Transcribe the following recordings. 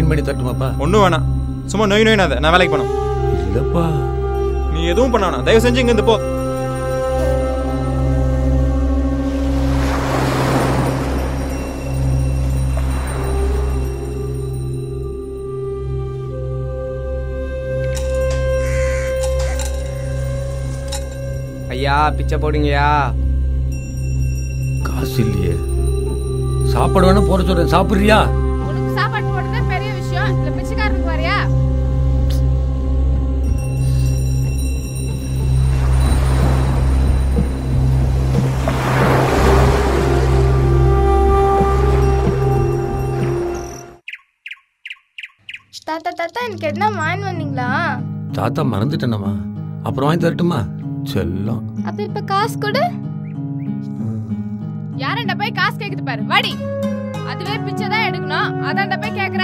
iron பண்ணி தட்டுமாப்பா ஒன்றும் வேணாம் சும்மா நோய் நோயினாத நான் வேலைக்கு போனோம் இல்லப்பா நீ எதுவும் பண்ண வேணாம் தயவு செஞ்சு இங்கேருந்து போ ஐயா பிச்சை போடுங்கய்யா காசு இல்லையே சாப்பாடு வேணா போட சொல்றேன் சாப்பிடுறியா உனக்கு சாப்பாடு போடுறதே பெரிய விஷயம் இல்ல பிச்சைக்காரனுக்கு வரையா தாத்தா தாத்தா எனக்கு எதுனா வாங்கி வந்தீங்களா தாத்தா மறந்துட்டேனம்மா அப்புறம் வாங்கி தரட்டுமா செல்லம் அப்ப இப்ப காசு கொடு யாரண்ட போய் காசு கேக்குது பாரு வாடி அதுவே பிச்சை தான் எடுக்கணும் அதாண்ட போய் கேக்குற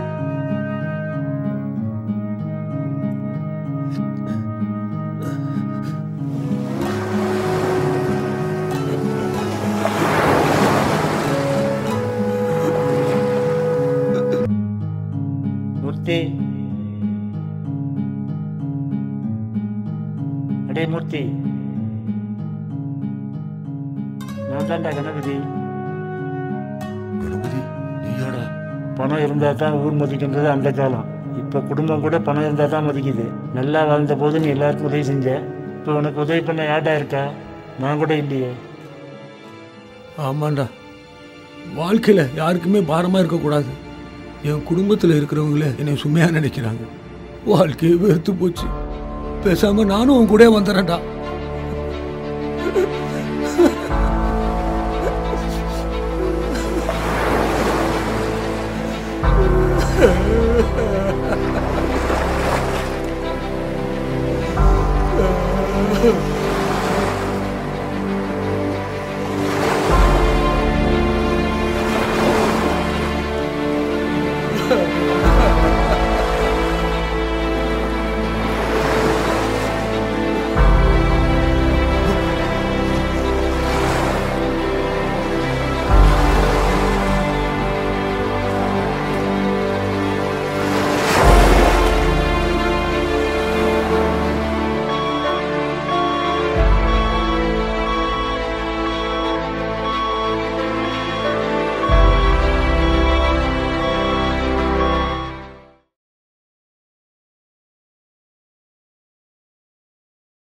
மூர்த்தி அடே மூர்த்தி நான் தான்டா கணபதி கணபதி நீயாடா பணம் இருந்தால் தான் ஊர் மதிக்கின்றது அந்த காலம் இப்போ குடும்பம் கூட பணம் இருந்தால் தான் மதிக்குது நல்லா வாழ்ந்த போது நீ எல்லாருக்கும் உதவி செஞ்ச இப்போ உனக்கு உதவி பண்ண யார்டா இருக்கா நான் கூட இல்லையே ஆமாண்டா வாழ்க்கையில யாருக்குமே பாரமா இருக்கக்கூடாது என் குடும்பத்துல இருக்கிறவங்களே என்னை சுமையா நினைக்கிறாங்க வாழ்க்கையே வெறுத்து போச்சு பேசாம நானும் உன் கூட வந்துடுறேன்டா